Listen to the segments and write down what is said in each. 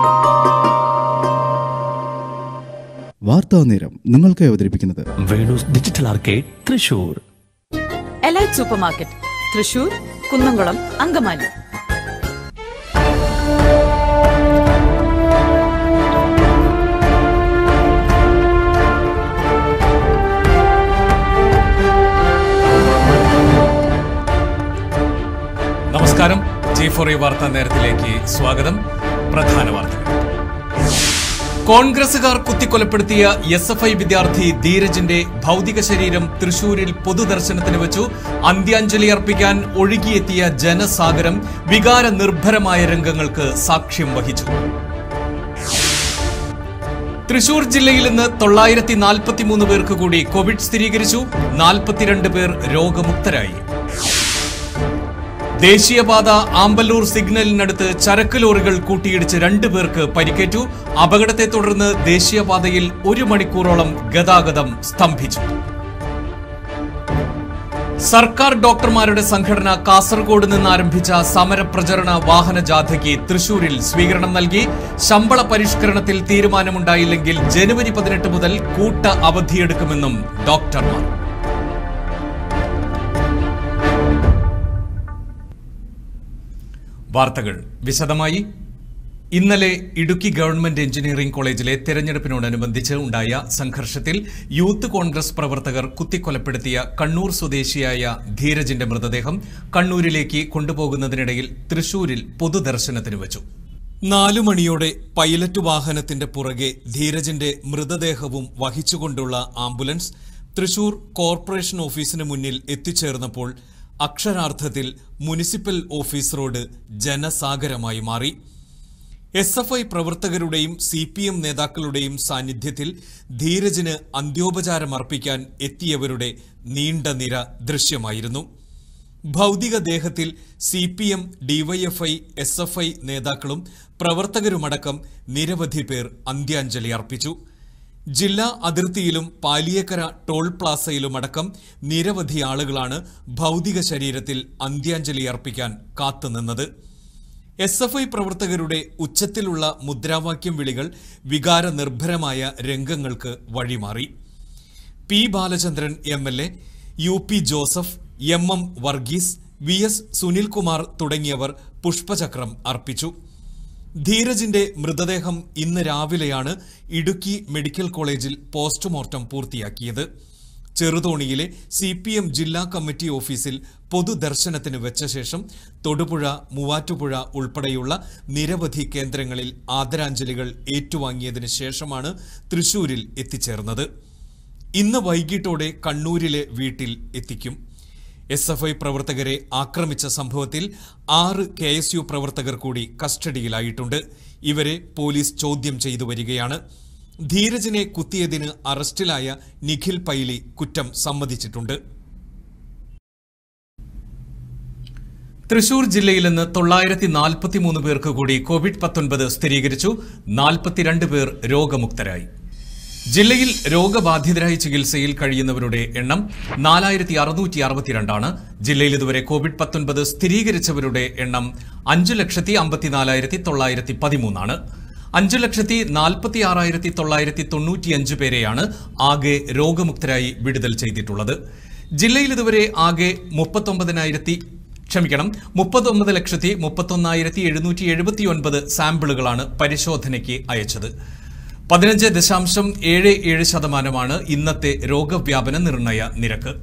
വാർത്താ നേരം നിങ്ങൾക്കായി അവതരിപ്പിക്കുന്നത് Venu's digital arcade Thrissur elite super market Thrissur Kunnamkulam Angamaly നമസ്കാരം ജി ഫോർ ഈ വാർത്താ നേരത്തിലേക്ക് സ്വാഗതം പ്രധാന വാർത്തകൾ കോൺഗ്രസുകാർ കുത്തിക്കൊലപ്പെടുത്തിയ എസ് എഫ് ഐ വിദ്യാർത്ഥി ധീരജിന്റെ ഭൗതിക ശരീരം തൃശൂരിൽ പൊതുദർശനത്തിന് വെച്ചു അന്ത്യാഞ്ജലി അർപ്പിക്കാൻ ഒഴുകിയെത്തിയ ജനസാഗരം വികാര നിർഭരമായ രംഗങ്ങൾക്ക് സാക്ഷ്യം വഹിച്ചു തൃശൂർ ജില്ലയിൽ ഇന്ന് തൊള്ളായിരത്തി നാൽപ്പത്തിമൂന്ന് പേർക്ക് കൂടി കോവിഡ് സ്ഥിരീകരിച്ചു നാൽപ്പത്തിരണ്ട് പേർ രോഗമുക്തരായി ദേശീയപാത ആമ്പല്ലൂർ സിഗ്നലിനടുത്ത് ചരക്ക് ലോറികൾ കൂട്ടിയിടിച്ച് രണ്ടു പേർക്ക് പരിക്കേറ്റു അപകടത്തെ തുടർന്ന് ദേശീയപാതയിൽ ഒരു മണിക്കൂറോളം ഗതാഗതം സ്തംഭിച്ചു സർക്കാർ ഡോക്ടർമാരുടെ സംഘടന കാസർഗോഡ് നിന്ന് ആരംഭിച്ച സമരപ്രചരണ വാഹന ജാഥയ്ക്ക് തൃശൂരിൽ സ്വീകരണം നൽകി ശമ്പള പരിഷ്കരണത്തിൽ തീരുമാനമുണ്ടായില്ലെങ്കിൽ ജനുവരി പതിനെട്ട് മുതൽ കൂട്ട അവധിയെടുക്കുമെന്നും ഡോക്ടർമാർ വാർത്തകൾ വിശദമായി ഇന്നലെ ഇടുക്കി ഗവൺമെന്റ് എഞ്ചിനീയറിംഗ് കോളേജിലെ തെരഞ്ഞെടുപ്പിനോടനുബന്ധിച്ച് ഉണ്ടായ സംഘർഷത്തിൽ യൂത്ത് കോൺഗ്രസ് പ്രവർത്തകർ കുത്തിക്കൊലപ്പെടുത്തിയ കണ്ണൂർ സ്വദേശിയായ ധീരജിന്റെ മൃതദേഹം കണ്ണൂരിലേക്ക് കൊണ്ടുപോകുന്നതിനിടയിൽ തൃശൂരിൽ പൊതുദർശനത്തിന് വെച്ചു നാലു മണിയോടെ പൈലറ്റ് വാഹനത്തിന്റെ പുറകെ ധീരജിന്റെ മൃതദേഹവും വഹിച്ചുകൊണ്ടുള്ള ആംബുലൻസ് തൃശൂർ കോർപ്പറേഷൻ ഓഫീസിന് മുന്നിൽ എത്തിച്ചേർന്നപ്പോൾ അക്ഷരാർത്ഥത്തിൽ മുനിസിപ്പൽ ഓഫീസ് റോഡ് ജനസാഗരമായി മാറി എസ് എഫ് ഐ പ്രവർത്തകരുടെയും സി പി എം നേതാക്കളുടെയും സാന്നിധ്യത്തിൽ ധീരജിന് അന്ത്യോപചാരമർപ്പിക്കാൻ എത്തിയവരുടെ നീണ്ട നിര ദൃശ്യമായിരുന്നു ഭൗതിക ദേഹത്തിൽ C P M DYFI S F I നേതാക്കളും പ്രവർത്തകരുമടക്കം നിരവധി പേർ അന്ത്യാഞ്ജലി അർപ്പിച്ചു ജില്ലാ അതിർത്തിയിലും പാലിയേക്കര ടോൾ പ്ലാസയിലുമടക്കം നിരവധി ആളുകളാണ് ഭൗതിക ശരീരത്തിൽ അന്ത്യാഞ്ജലി അർപ്പിക്കാൻ കാത്തുനിന്നത് എസ് എഫ് ഐ പ്രവർത്തകരുടെ ഉച്ചത്തിലുള്ള മുദ്രാവാക്യം വിളികൾ വികാര നിർഭരമായ രംഗങ്ങൾക്ക് വഴിമാറി P Balachandran M L A U P Joseph M M Varghese V S Sunilkumar തുടങ്ങിയവർ പുഷ്പചക്രം അർപ്പിച്ചു ധീരജിന്റെ മൃതദേഹം ഇന്ന് രാവിലെയാണ് ഇടുക്കി മെഡിക്കൽ കോളേജിൽ പോസ്റ്റ്മോർട്ടം പൂർത്തിയാക്കിയത് ചെറുതോണിയിലെ സി പി എം ജില്ലാ കമ്മിറ്റി ഓഫീസിൽ പൊതുദർശനത്തിന് വെച്ച ശേഷം തൊടുപുഴ മൂവാറ്റുപുഴ ഉൾപ്പെടെയുള്ള നിരവധി കേന്ദ്രങ്ങളിൽ ആദരാഞ്ജലികൾ ഏറ്റുവാങ്ങിയതിനു ശേഷമാണ് തൃശൂരിൽ എത്തിച്ചേർന്നത് ഇന്ന് വൈകിട്ടോടെ കണ്ണൂരിലെ വീട്ടിൽ എത്തിക്കും എസ് എഫ് ഐ പ്രവർത്തകരെ ആക്രമിച്ച സംഭവത്തിൽ ആറ് കെ എസ് യു പ്രവർത്തകർ കൂടി കസ്റ്റഡിയിലായിട്ടുണ്ട് ഇവരെ പോലീസ് ചോദ്യം ചെയ്തു വരികയാണ് ധീരജിനെ കുത്തിയതിന് അറസ്റ്റിലായ നിഖിൽ പൈലി കുറ്റം സമ്മതിച്ചിട്ടുണ്ട് തൃശൂർ ജില്ലയിൽ നിന്ന് തൊള്ളായിരത്തി നാൽപ്പത്തിമൂന്ന് പേർക്ക് കൂടി കോവിഡ് പത്തൊൻപത് സ്ഥിരീകരിച്ചു നാൽപ്പത്തിരണ്ട് പേർ രോഗമുക്തരായി ജില്ലയിൽ രോഗബാധിതരായി ചികിത്സയിൽ കഴിയുന്നവരുടെ എണ്ണം നാലായിരത്തി അറുന്നൂറ്റി അറുപത്തിരണ്ടാണ് ജില്ലയിൽ ഇതുവരെ കോവിഡ് പത്തൊൻപത് സ്ഥിരീകരിച്ചവരുടെ എണ്ണം അഞ്ചു ലക്ഷത്തി അമ്പത്തിനാലായിരത്തി തൊള്ളായിരത്തി പതിമൂന്നാണ് അഞ്ചു ലക്ഷത്തി നാൽപ്പത്തി ആറായിരത്തി തൊള്ളായിരത്തി തൊണ്ണൂറ്റിയഞ്ച് പേരെയാണ് ആകെ രോഗമുക്തരായി വിടുതൽ ചെയ്തിട്ടുള്ളത് ജില്ലയിൽ ഇതുവരെ ആകെ മുപ്പത്തൊമ്പതിനായിരത്തി ക്ഷമിക്കണം മുപ്പത്തൊമ്പത് ലക്ഷത്തി മുപ്പത്തൊന്നായിരത്തി എഴുന്നൂറ്റി എഴുപത്തി ഒൻപത് സാമ്പിളുകളാണ് പരിശോധനയ്ക്ക് അയച്ചത് പതിനഞ്ച് ദശാംശം ഏഴ് ഏഴ് ശതമാനമാണ് ഇന്നത്തെ രോഗവ്യാപന നിർണയ നിരക്ക്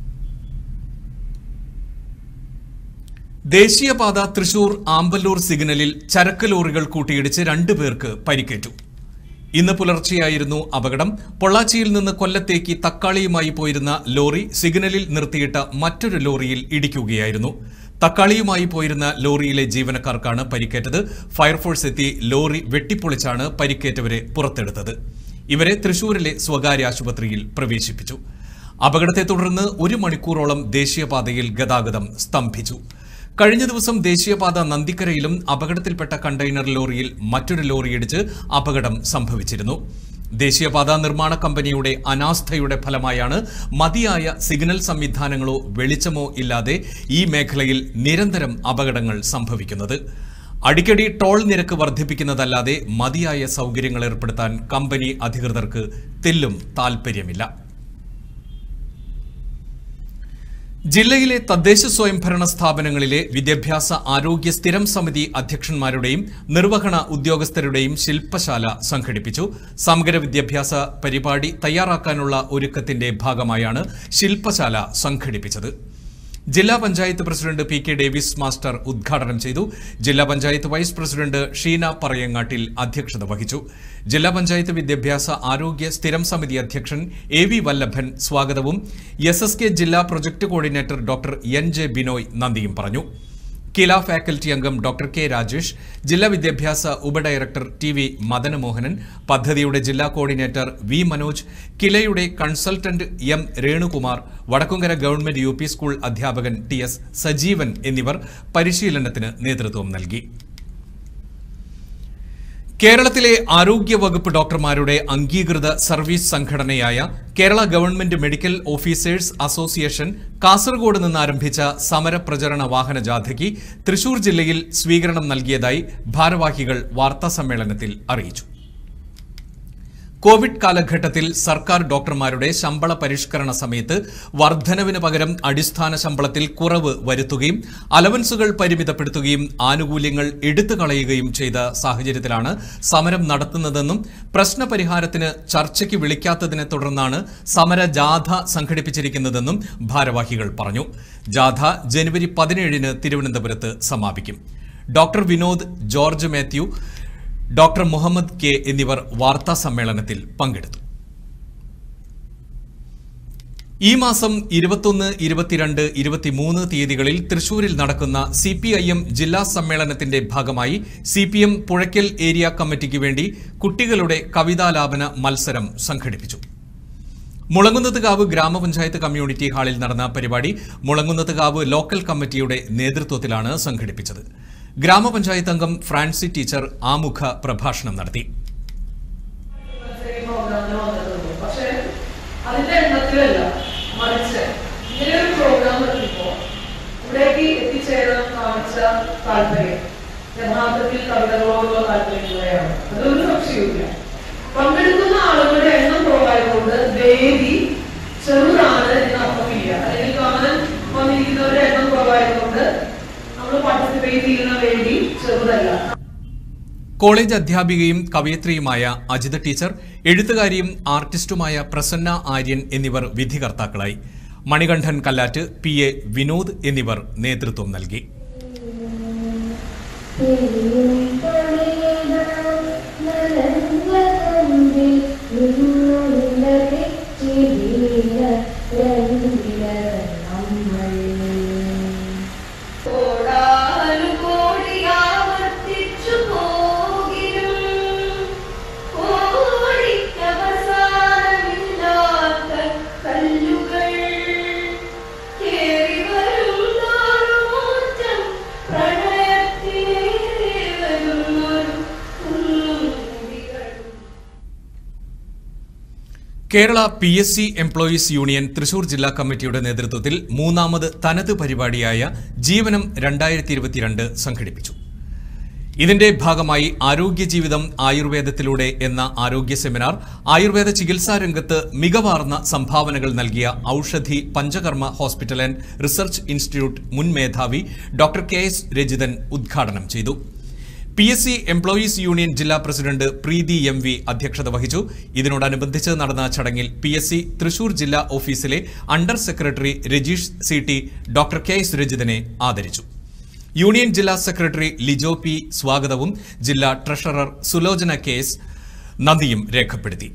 ദേശീയപാത തൃശൂർ ആമ്പല്ലൂർ സിഗ്നലിൽ ചരക്ക് ലോറികൾ കൂട്ടിയിടിച്ച് രണ്ടുപേർക്ക് പരിക്കേറ്റു ഇന്ന് പുലർച്ചെയായിരുന്നു അപകടം പൊള്ളാച്ചിയിൽ നിന്ന് കൊല്ലത്തേക്ക് തക്കാളിയുമായി പോയിരുന്ന ലോറി സിഗ്നലിൽ നിർത്തിയിട്ട മറ്റൊരു ലോറിയിൽ ഇടിക്കുകയായിരുന്നു തക്കാളിയുമായി പോയിരുന്ന ലോറിയിലെ ജീവനക്കാർക്കാണ് പരിക്കേറ്റത് ഫയർഫോഴ്സ് എത്തി ലോറി വെട്ടിപ്പൊളിച്ചാണ് പരിക്കേറ്റവരെ പുറത്തെടുത്തത് ഇവരെ തൃശൂരിലെ സ്വകാര്യ ആശുപത്രിയിൽ പ്രവേശിപ്പിച്ചു അപകടത്തെ തുടർന്ന് ഒരു മണിക്കൂറോളം ദേശീയപാതയിൽ ഗതാഗതം സ്തംഭിച്ചു കഴിഞ്ഞ ദിവസം ദേശീയപാത നന്ദിക്കരയിലും അപകടത്തിൽപ്പെട്ട കണ്ടെയ്നർ ലോറിയിൽ മറ്റൊരു ലോറിയിടിച്ച് അപകടം സംഭവിച്ചിരുന്നു ദേശീയപാത നിർമ്മാണ കമ്പനിയുടെ അനാസ്ഥയുടെ ഫലമായാണ് മതിയായ സിഗ്നൽ സംവിധാനങ്ങളോ വെളിച്ചമോ ഇല്ലാതെ ഈ മേഖലയിൽ നിരന്തരം അപകടങ്ങൾ സംഭവിക്കുന്നത് അടിക്കടി ടോൾ നിരക്ക് വർദ്ധിപ്പിക്കുന്നതല്ലാതെ മതിയായ സൗകര്യങ്ങൾ ഏർപ്പെടുത്താൻ കമ്പനി അധികൃതർക്ക് തെല്ലും താൽപ്പര്യമില്ല ജില്ലയിലെ തദ്ദേശ സ്വയംഭരണ സ്ഥാപനങ്ങളിലെ വിദ്യാഭ്യാസ ആരോഗ്യ സ്ഥിരം സമിതി അധ്യക്ഷന്മാരുടെയും നിർവഹണ ഉദ്യോഗസ്ഥരുടെയും ശില്പശാല സംഘടിപ്പിച്ചു സമഗ്ര വിദ്യാഭ്യാസ പരിപാടി തയ്യാറാക്കാനുള്ള ഒരുക്കത്തിന്റെ ഭാഗമായാണ് ശില്പശാല സംഘടിപ്പിച്ചത് ജില്ലാ panchayat president P K Davis master ഉദ്ഘാടനം ചെയ്തു ജില്ലാ പഞ്ചായത്ത് വൈസ് പ്രസിഡന്റ് ഷീന പറയങ്ങാട്ടിൽ അധ്യക്ഷത വഹിച്ചു ജില്ലാ പഞ്ചായത്ത് വിദ്യാഭ്യാസ ആരോഗ്യ സ്ഥിരം സമിതി അധ്യക്ഷൻ എ വി വല്ലഭൻ സ്വാഗതവും എസ് എസ് കെ ജില്ലാ project coordinator doctor N J Binoy നന്ദിയും പറഞ്ഞു കില ഫാക്കൽറ്റി അംഗം ഡോക്ടർ കെ രാജേഷ് ജില്ലാ വിദ്യാഭ്യാസ ഉപഡയറക്ടർ ടി വി മദനമോഹനൻ പദ്ധതിയുടെ ജില്ലാ കോർഡിനേറ്റർ വി മനോജ് കിലയുടെ consultant M Renukumar Vadakkumkara government U school അധ്യാപകൻ ടി എസ് സജീവൻ എന്നിവർ പരിശീലനത്തിന് നേതൃത്വം നൽകി കേരളത്തിലെ ആരോഗ്യ വകുപ്പ് ഡോക്ടർമാരുടെ അംഗീകൃത സർവീസ് സംഘടനയായ Kerala government medical officers association Kasaragod നിന്ന് ആരംഭിച്ച സമര പ്രചരണ വാഹന ജാഥയ്ക്ക് തൃശൂർ ജില്ലയിൽ സ്വീകരണം നൽകിയതായി ഭാരവാഹികൾ വാർത്താസമ്മേളനത്തിൽ അറിയിച്ചു കോവിഡ് കാലഘട്ടത്തിൽ സർക്കാർ ഡോക്ടർമാരുടെ ശമ്പള പരിഷ്കരണ സമയത്ത് വർധനവിന് പകരം അടിസ്ഥാന ശമ്പളത്തിൽ കുറവ് വരുത്തുകയും അലവൻസുകൾ പരിമിതപ്പെടുത്തുകയും ആനുകൂല്യങ്ങൾ എടുത്തു കളയുകയും ചെയ്ത സാഹചര്യത്തിലാണ് സമരം നടത്തുന്നതെന്നും പ്രശ്നപരിഹാരത്തിന് ചർച്ചയ്ക്ക് വിളിക്കാത്തതിനെ തുടർന്നാണ് സമര ജാഥ സംഘടിപ്പിച്ചിരിക്കുന്നതെന്നും ഭാരവാഹികൾ പറഞ്ഞു ജാഥ ജനുവരി പതിനേഴിന് തിരുവനന്തപുരത്ത് സമാപിക്കും doctor Vinod George Mathew doctor Muhammad K എന്നിവർ വാർത്താ സമ്മേളനത്തിൽ പങ്കെടുത്തു ഈ മാസം ഇരുപത്തൊന്ന് ഇരുപത്തിരണ്ട് ഇരുപത്തിമൂന്ന് തീയതികളിൽ തൃശൂരിൽ നടക്കുന്ന സി പി ഐ എം ജില്ലാ സമ്മേളനത്തിന്റെ ഭാഗമായി C P M Puzhakkal area കമ്മിറ്റിക്ക് വേണ്ടി കുട്ടികളുടെ കവിതാലാപന മത്സരം സംഘടിപ്പിച്ചു മുളങ്ങുന്നത്തുകാവ് ഗ്രാമപഞ്ചായത്ത് കമ്മ്യൂണിറ്റി ഹാളിൽ നടന്ന പരിപാടി മുളങ്ങുന്നത്തുകാവ് ലോക്കൽ കമ്മിറ്റിയുടെ നേതൃത്വത്തിലാണ് സംഘടിപ്പിച്ചത് ഗ്രാമപഞ്ചായത്ത് അംഗം ഫ്രാൻസി ടീച്ചർ ആമുഖ പ്രഭാഷണം നടത്തി പ്രോഗ്രാമിന് വന്നിട്ടുണ്ട് പക്ഷെ അതിന്റെ എണ്ണത്തിലല്ല മറിച്ച് ഇങ്ങനെ ഒരു പ്രോഗ്രാം എത്തിയപ്പോ ഇവിടേക്ക് എത്തിച്ചേരാൻ കാണിച്ച താല്പര്യം യഥാർത്ഥത്തിൽ കവിതകളോടുള്ള താല്പര്യം കൂടെയാണ് അതൊരു സംശയവുമില്ല പങ്കെടുക്കുന്ന ആളുകളുടെ എണ്ണം കുറവായതുകൊണ്ട് വേദി ചെറുതാണ് എന്ന് അർത്ഥമില്ല അല്ലെങ്കിൽ കാണാൻ വന്നിരിക്കുന്നവരുടെ എണ്ണം കുറവായതുകൊണ്ട് നമ്മൾ പാർട്ടിസിപ്പേറ്റ് ചെയ്യുന്ന വേദി ചെറുതല്ല കോളേജ് അധ്യാപികയും കവയത്രിയുമായ അജിത ടീച്ചർ എഴുത്തുകാരിയും ആർട്ടിസ്റ്റുമായ പ്രസന്ന ആര്യൻ എന്നിവർ വിധികർത്താക്കളായി മണികണ്ഠൻ കല്ലാറ്റ് പി എ വിനോദ് എന്നിവർ നേതൃത്വം നൽകി കോടാനു കോടിയാവർത്തിച്ചു പോകിലും കോടിക്കവസാനമില്ലാത്ത കല്ലുകൾ കേറി വരും തോറുമൂറ്റം പ്രണയത്തിനേറെ വരുന്നൊരു കുന്നുകുടികളും Kerala P S C employees union Thrissur ജില്ലാ കമ്മിറ്റിയുടെ നേതൃത്വത്തിൽ മൂന്നാമത് തനത് പരിപാടിയായ ജീവനം രണ്ടായിരത്തി ഇരുപത്തിരണ്ട് സംഘടിപ്പിച്ചു ഇതിന്റെ ഭാഗമായി ആരോഗ്യ ജീവിതം ആയുർവേദത്തിലൂടെ എന്ന ആരോഗ്യ സെമിനാർ ആയുർവേദ ചികിത്സാ രംഗത്ത് മികവാർന്ന സംഭാവനകൾ നൽകിയ Oushadhi Panchakarma hospital and research institute മുൻ മേധാവി ഡോക്ടർ കെ എസ് രജിതൻ ഉദ്ഘാടനം ചെയ്തു P S C employees union ജില്ലാ പ്രസിഡന്റ് പ്രീതി എം വി അധ്യക്ഷത വഹിച്ചു ഇതിനോടനുബന്ധിച്ച് നടന്ന ചടങ്ങിൽ പി എസ് സി തൃശൂർ ജില്ലാ ഓഫീസിലെ under secretary Rajeesh C T doctor K S രജിതനെ ആദരിച്ചു യൂണിയൻ ജില്ലാ സെക്രട്ടറി ലിജോ പി സ്വാഗതവും ജില്ലാ ട്രഷറർ സുലോചന കെ എസ് നന്ദിയും രേഖപ്പെടുത്തി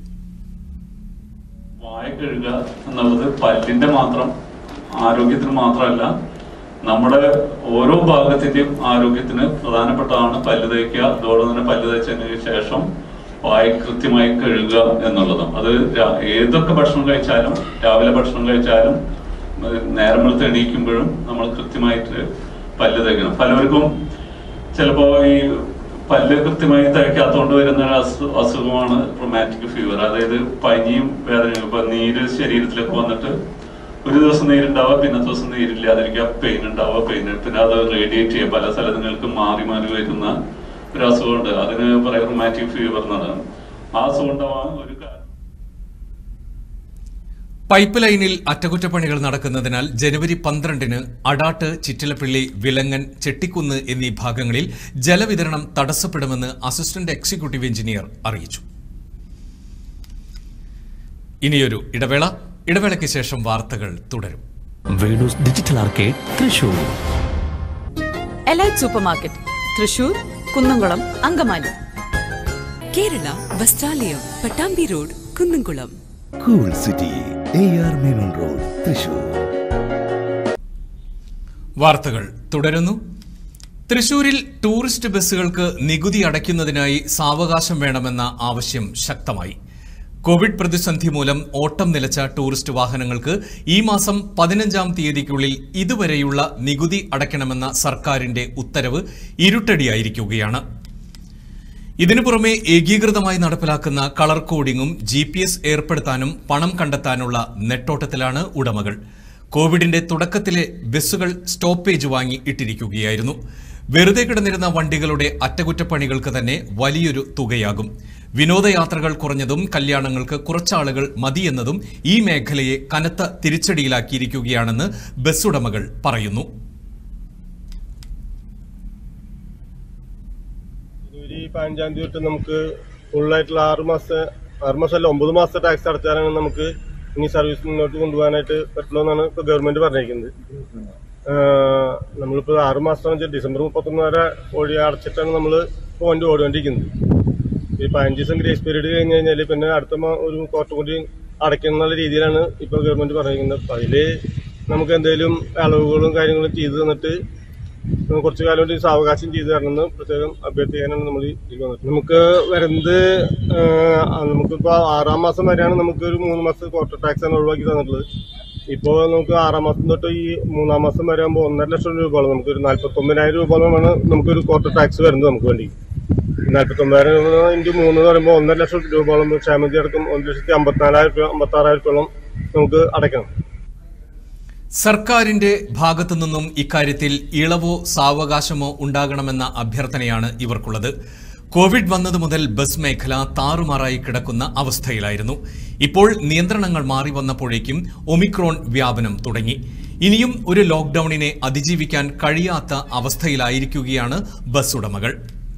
വായ കഴുകുക എന്നുള്ളത് പല്ലിന്റെ മാത്രം ആരോഗ്യത്തിന് മാത്രമല്ല നമ്മുടെ ഓരോ ഭാഗത്തിന്റെയും ആരോഗ്യത്തിന് പ്രധാനപ്പെട്ടതാണ് പല്ല് തേക്കുക അതോടെ തന്നെ പല്ല് തേച്ചതിന് ശേഷം വായ കൃത്യമായി കഴുകുക എന്നുള്ളതും അത് രാ- ഏതൊക്കെ ഭക്ഷണം കഴിച്ചാലും രാവിലെ ഭക്ഷണം കഴിച്ചാലും അത് നേരം വെളുത്ത് എണീക്കുമ്പോഴും നമ്മൾ കൃത്യമായിട്ട് പല്ല് തേക്കണം പലർക്കും ചിലപ്പോ ഈ പല്ല് കൃത്യമായി തേക്കാത്തോണ്ട് വരുന്ന ഒരു അസു- അസുഖമാണ് റൊമാറ്റിക് ഫീവർ അതായത് പനിയും വേദനയും ഇപ്പൊ നീര് ശരീരത്തിലേക്ക് വന്നിട്ട് ഒരു ദിവസം നീരുണ്ടാവുക പിന്നത്തെ ദിവസം നീരില്ലാതിരിക്കുക പെയിൻ ഉണ്ടാവുക പെയിൻ പിന്നെ അത് റേഡിയേറ്റ് ചെയ്യുക പല സ്ഥലങ്ങൾക്ക് മാറി മാറി വരുന്ന ഒരു അസുഖമുണ്ട് അതിന് പറയുക റൊമാറ്റിക് ഫീവർ എന്നാണ് ആ അസുഖം ഉണ്ടാവാൻ ഒരു കാരണം പൈപ്പ് ലൈനിൽ അറ്റകുറ്റപ്പണികൾ നടക്കുന്നതിനാൽ ജനുവരി പന്ത്രണ്ടിന് അടാട്ട് ചിറ്റിലപ്പള്ളി വിലങ്ങൻ ചെട്ടിക്കുന്ന് എന്നീ ഭാഗങ്ങളിൽ ജലവിതരണം തടസ്സപ്പെടുമെന്ന് അസിസ്റ്റന്റ് എക്സിക്യൂട്ടീവ് എഞ്ചിനീയർ അറിയിച്ചു ഇനിയൊരു ഇടവേള ഇടവേളയ്ക്ക് ശേഷം വാർത്തകൾ തുടരും Venu's digital arcade Thrissur elite super market Thrissur Kunnamkulam Angamaly Kerala Vasthralayam Pattambi road Kunnamkulam cool city A R Menon road Thrissur വാർത്തകൾ തുടരുന്നു തൃശൂരിൽ ടൂറിസ്റ്റ് ബസ്സുകൾക്ക് നികുതി അടയ്ക്കുന്നതിനായി സാവകാശം വേണമെന്ന ആവശ്യം ശക്തമായി കോവിഡ് പ്രതിസന്ധി മൂലം ഓട്ടം നിലച്ച ടൂറിസ്റ്റ് വാഹനങ്ങൾക്ക് ഈ മാസം പതിനഞ്ചാം തീയതിക്കുള്ളിൽ ഇതുവരെയുള്ള നികുതി അടയ്ക്കണമെന്ന സർക്കാരിന്റെ ഉത്തരവ് ഇരുട്ടടിയായിരിക്കുകയാണ് ഇതിനു പുറമെ ഏകീകൃതമായി നടപ്പിലാക്കുന്ന കളർ കോഡിംഗും ജി പി എസ് ഏർപ്പെടുത്താനും പണം കണ്ടെത്താനുള്ള നെട്ടോട്ടത്തിലാണ് ഉടമകൾ കോവിഡിന്റെ തുടക്കത്തിലെ ബസ്സുകൾ സ്റ്റോപ്പേജ് വാങ്ങി ഇട്ടിരിക്കുകയായിരുന്നു വെറുതെ കിടന്നിരുന്ന വണ്ടികളുടെ അറ്റകുറ്റപ്പണികൾക്ക് തന്നെ വലിയൊരു തുകയാകും വിനോദയാത്രകൾ കുറഞ്ഞതും കല്യാണങ്ങൾക്ക് കുറച്ചാളുകൾ മതിയെന്നതും ഈ മേഖലയെ കനത്ത തിരിച്ചടിയിലാക്കിയിരിക്കുകയാണെന്ന് ബസ് ഉടമകൾ പറയുന്നു ജനുവരി പതിനഞ്ചാം തീയതി തൊട്ട് നമുക്ക് ഫുള്ളായിട്ടുള്ള ആറ് മാസത്തെ ആറ് മാസമല്ല ഒമ്പത് മാസത്തെ ടാക്സ് അടച്ചാലാണ് നമുക്ക് ഇനി സർവീസ് മുന്നോട്ട് കൊണ്ടുപോകാനായിട്ട് പറ്റുള്ളൂ എന്നാണ് ഇപ്പോൾ ഗവൺമെന്റ് പറഞ്ഞിരിക്കുന്നത് ആഹ് നമ്മളിപ്പോൾ ആറ് മാസം വെച്ചാൽ ഡിസംബർ മുപ്പത്തൊന്ന് വരെ ഓടി അടച്ചിട്ടാണ് നമ്മൾ ഇപ്പോൾ വണ്ടി ഓടിക്കൊണ്ടിരിക്കുന്നത് ഈ പതിനഞ്ച് ദിവസം ഗ്രേസ് പീരീഡ് കഴിഞ്ഞ് കഴിഞ്ഞാൽ പിന്നെ അടുത്ത മാ- ഒരു ക്വാർട്ടർ കൂടി അടയ്ക്കുന്ന രീതിയിലാണ് ഇപ്പോൾ ഗവൺമെന്റ് പറഞ്ഞിരിക്കുന്നത് അപ്പോൾ അതിൽ നമുക്ക് എന്തെങ്കിലും അളവുകളും കാര്യങ്ങളും ചെയ്തു തന്നിട്ട് നമുക്ക് കുറച്ചു കാലം കൂടി സാവകാശം ചെയ്തു തരണമെന്ന് പ്രത്യേകം അഭ്യർത്ഥിക്കാനാണ് നമ്മൾ ഇതിൽ വന്നത് നമുക്ക് വരുന്നത് ആഹ് നമുക്കിപ്പോൾ ആറാം മാസം വരെയാണ് നമുക്ക് ഒരു മൂന്ന് മാസം ക്വാർട്ടർ ടാക്സ് ആണ് ഒഴിവാക്കി തന്നിട്ടുള്ളത് ഇപ്പോൾ നമുക്ക് ആറാം മാസം തൊട്ട് ഈ മൂന്നാം മാസം വരെ ആകുമ്പോൾ ഒന്നര ലക്ഷം രൂപയോളം നമുക്ക് ഒരു നാല്പത്തൊമ്പതിനായിരം രൂപയോളമാണ് നമുക്കൊരു ക്വാർട്ടർ ടാക്സ് വരുന്നത് നമുക്ക് വേണ്ടി നാല്പത്തൊമ്പതിനായിരം രൂപ ഇൻറ്റു മൂന്ന് എന്ന് പറയുമ്പോൾ ഒന്നര ലക്ഷം രൂപയോളം ക്ഷേമതി അടക്കം ഒരു ലക്ഷത്തി അമ്പത്തിനാലായിരം രൂപ അമ്പത്താറായിരം രൂപയോളം നമുക്ക് അടയ്ക്കണം സർക്കാരിന്റെ ഭാഗത്തു നിന്നും ഇക്കാര്യത്തിൽ ഇളവോ സാവകാശമോ ഉണ്ടാകണമെന്ന അഭ്യർത്ഥനയാണ് ഇവർക്കുള്ളത് കോവിഡ് വന്നതു മുതൽ ബസ് മേഖല താറുമാറായി കിടക്കുന്ന അവസ്ഥയിലായിരുന്നു ഇപ്പോൾ നിയന്ത്രണങ്ങൾ മാറി വന്നപ്പോഴേക്കും ഒമിക്രോൺ വ്യാപനം തുടങ്ങി ഇനിയും ഒരു ലോക്ഡൌണിനെ അതിജീവിക്കാൻ കഴിയാത്ത അവസ്ഥയിലായിരിക്കുകയാണ് ബസ് ഉടമകൾ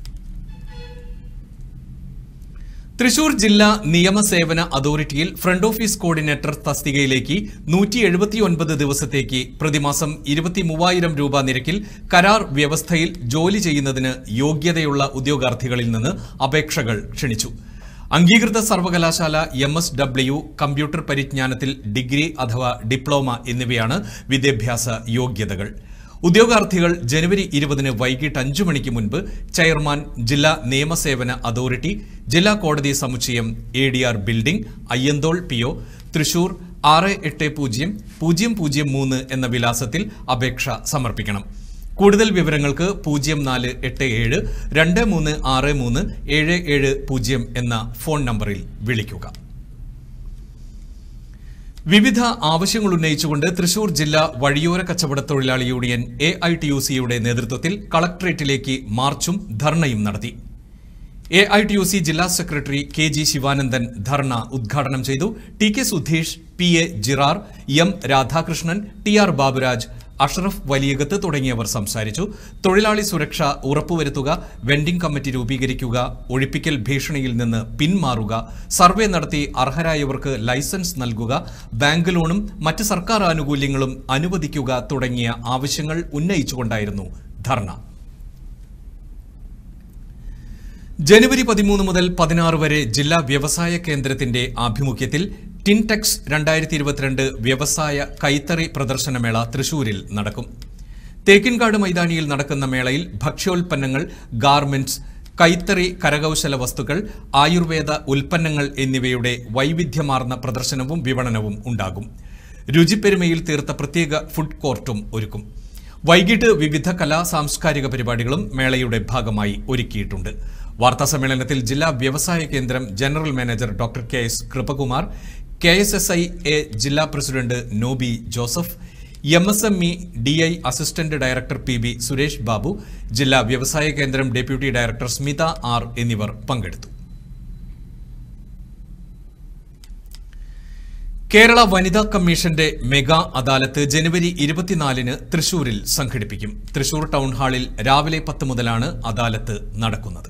തൃശൂർ ജില്ലാ നിയമസേവന അതോറിറ്റിയിൽ ഫ്രണ്ട് ഓഫീസ് കോർഡിനേറ്റർ തസ്തികയിലേക്ക് നൂറ്റി എഴുപത്തിയൊൻപത് ദിവസത്തേക്ക് പ്രതിമാസം ഇരുപത്തി മൂവായിരം രൂപ നിരക്കിൽ കരാർ വ്യവസ്ഥയിൽ ജോലി ചെയ്യുന്നതിന് യോഗ്യതയുള്ള ഉദ്യോഗാർത്ഥികളിൽ നിന്ന് അപേക്ഷകൾ ക്ഷണിച്ചു അംഗീകൃത സർവകലാശാല എം എസ് ഡബ്ല്യു കമ്പ്യൂട്ടർ പരിജ്ഞാനത്തിൽ ഡിഗ്രി അഥവാ ഡിപ്ലോമ എന്നിവയാണ് വിദ്യാഭ്യാസ യോഗ്യതകൾ ഉദ്യോഗാർത്ഥികൾ ജനുവരി ഇരുപതിന് വൈകിട്ട് അഞ്ചു മണിക്ക് മുൻപ് ചെയർമാൻ ജില്ലാ നിയമസേവന അതോറിറ്റി ജില്ലാ കോടതി സമുച്ചയം A D R building Ayyanthole P O Thrissur ആറ് എട്ട് പൂജ്യം പൂജ്യം പൂജ്യം മൂന്ന് എന്ന വിലാസത്തിൽ അപേക്ഷ സമർപ്പിക്കണം കൂടുതൽ വിവരങ്ങൾക്ക് പൂജ്യം നാല് എട്ട് ഏഴ് രണ്ട് മൂന്ന് ആറ് മൂന്ന് ഏഴ് ഏഴ് പൂജ്യം എന്ന ഫോൺ നമ്പറിൽ വിളിക്കുക വിവിധ ആവശ്യങ്ങൾ ഉന്നയിച്ചുകൊണ്ട് തൃശൂർ ജില്ലാ വഴിയോര കച്ചവട തൊഴിലാളി union A I T U സിയുടെ നേതൃത്വത്തിൽ കളക്ടറേറ്റിലേക്ക് മാർച്ചും ധർണയും നടത്തി A I T U C ജില്ലാ secretary K G Sivanandan dharna ഉദ്ഘാടനം ചെയ്തു T K Sudheesh P A Jirar M Radhakrishnan T R Baburaj Ashraf Valiyakath തുടങ്ങിയവർ സംസാരിച്ചു തൊഴിലാളി സുരക്ഷ ഉറപ്പുവരുത്തുക വെൻഡിംഗ് കമ്മിറ്റി രൂപീകരിക്കുക ഒഴിപ്പിക്കൽ ഭീഷണിയിൽ നിന്ന് പിന്മാറുക സർവേ നടത്തി അർഹരായവർക്ക് ലൈസൻസ് നൽകുക ബാങ്ക് ലോണും മറ്റ് സർക്കാർ ആനുകൂല്യങ്ങളും അനുവദിക്കുക തുടങ്ങിയ ആവശ്യങ്ങൾ ഉന്നയിച്ചുകൊണ്ടായിരുന്നു ധർണ ജനുവരി പതിമൂന്ന് മുതൽ പതിനാറ് വരെ ജില്ലാ വ്യവസായ കേന്ദ്രത്തിന്റെ ആഭിമുഖ്യത്തിൽ ടിൻടെക്സ് രണ്ടായിരത്തി ഇരുപത്തിരണ്ട് വ്യവസായ കൈത്തറി പ്രദർശനമേള തൃശൂരിൽ നടക്കും തേക്കിൻകാട് മൈതാനിയിൽ നടക്കുന്ന മേളയിൽ ഭക്ഷ്യോൽപ്പന്നങ്ങൾ ഗാർമെന്റ്സ് കൈത്തറി കരകൗശല വസ്തുക്കൾ ആയുർവേദ ഉൽപ്പന്നങ്ങൾ എന്നിവയുടെ വൈവിധ്യമാർന്ന പ്രദർശനവും വിപണനവും ഉണ്ടാകും രുചിപ്പെരുമയിൽ തീർത്ത പ്രത്യേക ഫുഡ് കോർട്ടും ഒരുക്കും വൈകിട്ട് വിവിധ കലാ സാംസ്കാരിക പരിപാടികളും മേളയുടെ ഭാഗമായി ഒരുക്കിയിട്ടുണ്ട് വാർത്താ സമ്മേളനത്തിൽ ജില്ലാ വ്യവസായ കേന്ദ്രം general manager doctor K S Krupakumar K S S I A ജില്ലാ president Nobi Joseph M S M E D I assistant director P B Suresh Babu ജില്ലാ വ്യവസായ കേന്ദ്രം ഡെപ്യൂട്ടി ഡയറക്ടർ സ്മിത ആർ എന്നിവർ പങ്കെടുത്തു കേരള വനിതാ കമ്മീഷന്റെ മെഗാ അദാലത്ത് ജനുവരി ഇരുപത്തിനാലിന് തൃശൂരിൽ സംഘടിപ്പിക്കും തൃശൂർ ടൗൺ ഹാളിൽ രാവിലെ പത്ത് മുതലാണ് അദാലത്ത് നടക്കുന്നത്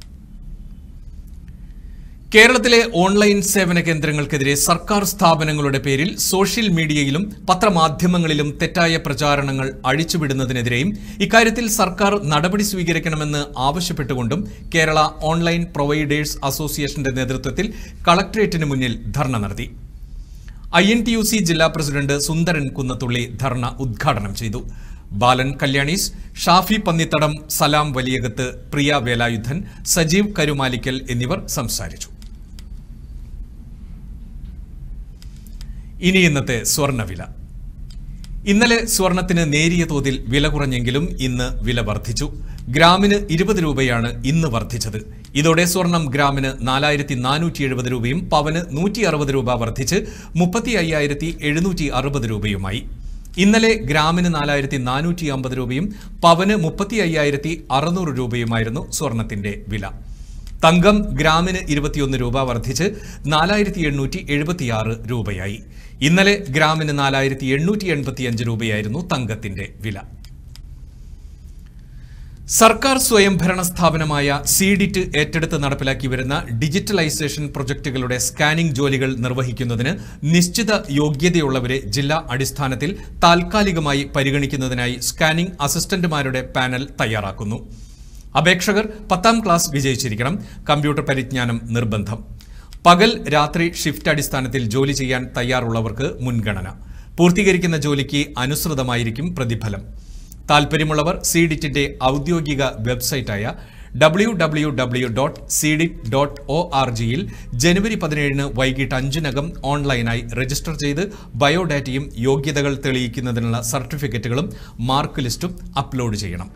കേരളത്തിലെ ഓൺലൈൻ സേവന കേന്ദ്രങ്ങൾക്കെതിരെ സർക്കാർ സ്ഥാപനങ്ങളുടെ പേരിൽ സോഷ്യൽ മീഡിയയിലും പത്രമാധ്യമങ്ങളിലും തെറ്റായ പ്രചാരണങ്ങൾ അഴിച്ചുവിടുന്നതിനെതിരെയും ഇക്കാര്യത്തിൽ സർക്കാർ നടപടി സ്വീകരിക്കണമെന്ന് ആവശ്യപ്പെട്ടുകൊണ്ടും കേരള ഓൺലൈൻ പ്രൊവൈഡേഴ്സ് അസോസിയേഷന്റെ നേതൃത്വത്തിൽ കളക്ടറേറ്റിന് മുന്നിൽ ധർണ നടത്തി I N T U C ജില്ലാ പ്രസിഡന്റ് സുന്ദരൻ കുന്നത്തുള്ളി ധർണ ഉദ്ഘാടനം ചെയ്തു ബാലൻ കല്യാണീസ് ഷാഫി പന്നിത്തടം സലാം വലിയകത്ത് പ്രിയ വേലായുധൻ സജീവ് കരുമാലിക്കൽ എന്നിവർ സംസാരിച്ചു ഇനി ഇന്നത്തെ സ്വർണ്ണവില ഇന്നലെ സ്വർണത്തിന് നേരിയ തോതിൽ വില കുറഞ്ഞെങ്കിലും ഇന്ന് വില വർദ്ധിച്ചു ഗ്രാമിന് ഇരുപത് രൂപയാണ് ഇന്ന് വർദ്ധിച്ചത് ഇതോടെ സ്വർണം ഗ്രാമിന് നാലായിരത്തി നാനൂറ്റി എഴുപത് രൂപയും പവന് നൂറ്റി അറുപത് രൂപ വർദ്ധിച്ച് മുപ്പത്തി അയ്യായിരത്തി എഴുന്നൂറ്റി അറുപത് രൂപയുമായി ഇന്നലെ ഗ്രാമിന് നാലായിരത്തി നാനൂറ്റി അമ്പത് രൂപയും പവന് മുപ്പത്തി അയ്യായിരത്തി അറുന്നൂറ് രൂപയുമായിരുന്നു സ്വർണത്തിന്റെ വില തങ്കം ഗ്രാമിന് ഇരുപത്തിയൊന്ന് രൂപ വർദ്ധിച്ച് നാലായിരത്തി എണ്ണൂറ്റി എഴുപത്തിയാറ് രൂപയായി ഇന്നലെ ഗ്രാമിന് നാലായിരത്തി എണ്ണൂറ്റി എൺപത്തിയഞ്ച് രൂപയായിരുന്നു തങ്കത്തിന്റെ വില സർക്കാർ സ്വയംഭരണ സ്ഥാപനമായ സീഡിറ്റ് ഏറ്റെടുത്ത് നടപ്പിലാക്കി വരുന്ന ഡിജിറ്റലൈസേഷൻ പ്രൊജക്ടുകളുടെ സ്കാനിംഗ് ജോലികൾ നിർവഹിക്കുന്നതിന് നിശ്ചിത യോഗ്യതയുള്ളവരെ ജില്ലാ അടിസ്ഥാനത്തിൽ താൽക്കാലികമായി പരിഗണിക്കുന്നതിനായി സ്കാനിംഗ് അസിസ്റ്റന്റുമാരുടെ പാനൽ തയ്യാറാക്കുന്നു അപേക്ഷകർ പത്താം ക്ലാസ് വിജയിച്ചിരിക്കണം കമ്പ്യൂട്ടർ പരിജ്ഞാനം നിർബന്ധം പകൽ രാത്രി ഷിഫ്റ്റ് അടിസ്ഥാനത്തിൽ ജോലി ചെയ്യാൻ തയ്യാറുള്ളവർക്ക് മുൻഗണന പൂർത്തീകരിക്കുന്ന ജോലിക്ക് അനുസൃതമായിരിക്കും പ്രതിഫലം താൽപ്പര്യമുള്ളവർ സീഡിറ്റിന്റെ ഔദ്യോഗിക വെബ്സൈറ്റായ W W W dot CDIT dot O R ജിയിൽ ജനുവരി പതിനേഴിന് വൈകിട്ട് അഞ്ചിനകം ഓൺലൈനായി രജിസ്റ്റർ ചെയ്ത് ബയോഡാറ്റയും യോഗ്യതകൾ തെളിയിക്കുന്നതിനുള്ള സർട്ടിഫിക്കറ്റുകളും മാർക്ക് ലിസ്റ്റും അപ്ലോഡ് ചെയ്യണം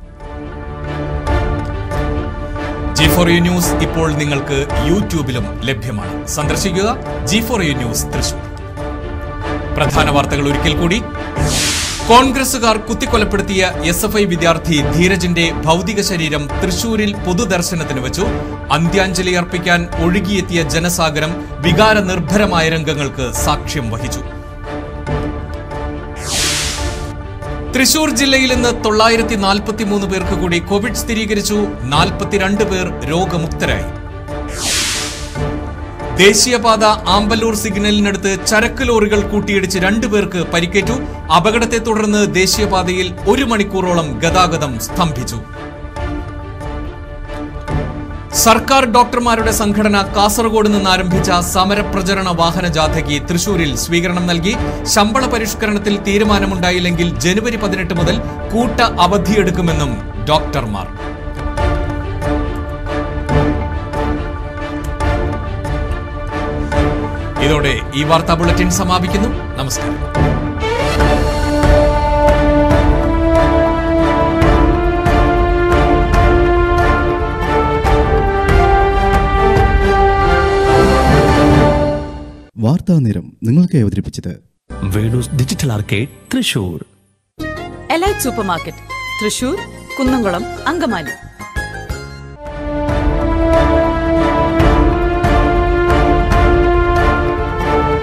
ജി ഫോർ യു ന്യൂസ് ഇപ്പോൾ നിങ്ങൾക്ക് യൂട്യൂബിലും ലഭ്യമാണ് സന്ദർശിക്കുക G four U news Thrissur പ്രധാന വാർത്തകൾ ഒരിക്കൽ കൂടി കോൺഗ്രസുകാർ കുത്തിക്കൊലപ്പെടുത്തിയ എസ് എഫ് ഐ വിദ്യാർത്ഥി ധീരജിന്റെ ഭൗതിക ശരീരം തൃശൂരിൽ പൊതുദർശനത്തിന് വെച്ചു അന്ത്യാഞ്ജലി അർപ്പിക്കാൻ ഒഴുകിയെത്തിയ ജനസാഗരം വികാര നിർഭരമായ രംഗങ്ങൾക്ക് സാക്ഷ്യം വഹിച്ചു തൃശൂർ ജില്ലയിൽ ഇന്ന് തൊള്ളായിരത്തി നാൽപ്പത്തിമൂന്ന് പേർക്ക് കൂടി കോവിഡ് സ്ഥിരീകരിച്ചു നാൽപ്പത്തിരണ്ട് പേർ രോഗമുക്തരായി ദേശീയപാത ആമ്പല്ലൂർ സിഗ്നലിനടുത്ത് ചരക്ക് ലോറികൾ കൂട്ടിയിടിച്ച് രണ്ടു പേർക്ക് പരിക്കേറ്റു അപകടത്തെ തുടർന്ന് ദേശീയപാതയിൽ ഒരു മണിക്കൂറോളം ഗതാഗതം സ്തംഭിച്ചു സർക്കാർ ഡോക്ടർമാരുടെ സംഘടന കാസർഗോഡ് നിന്ന് ആരംഭിച്ച സമരപ്രചരണ വാഹന ജാഥയ്ക്ക് തൃശൂരിൽ സ്വീകരണം നൽകി ശമ്പള പരിഷ്കരണത്തിൽ തീരുമാനമുണ്ടായില്ലെങ്കിൽ ജനുവരി പതിനെട്ട് മുതൽ കൂട്ട അവധിയെടുക്കുമെന്നും ഡോക്ടർമാർ ഇതോടെ ഈ വാർത്താ ബുള്ളറ്റിൻ സമാപിക്കുന്നു നമസ്കാരം വാർത്താനിരം നിങ്ങൾക്ക് അവതരിപ്പിച്ചത് Venu's digital arcade Thrissur elite super market Thrissur Kunnamkulam Angamaly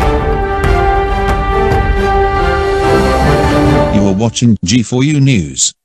You are watching G4U News.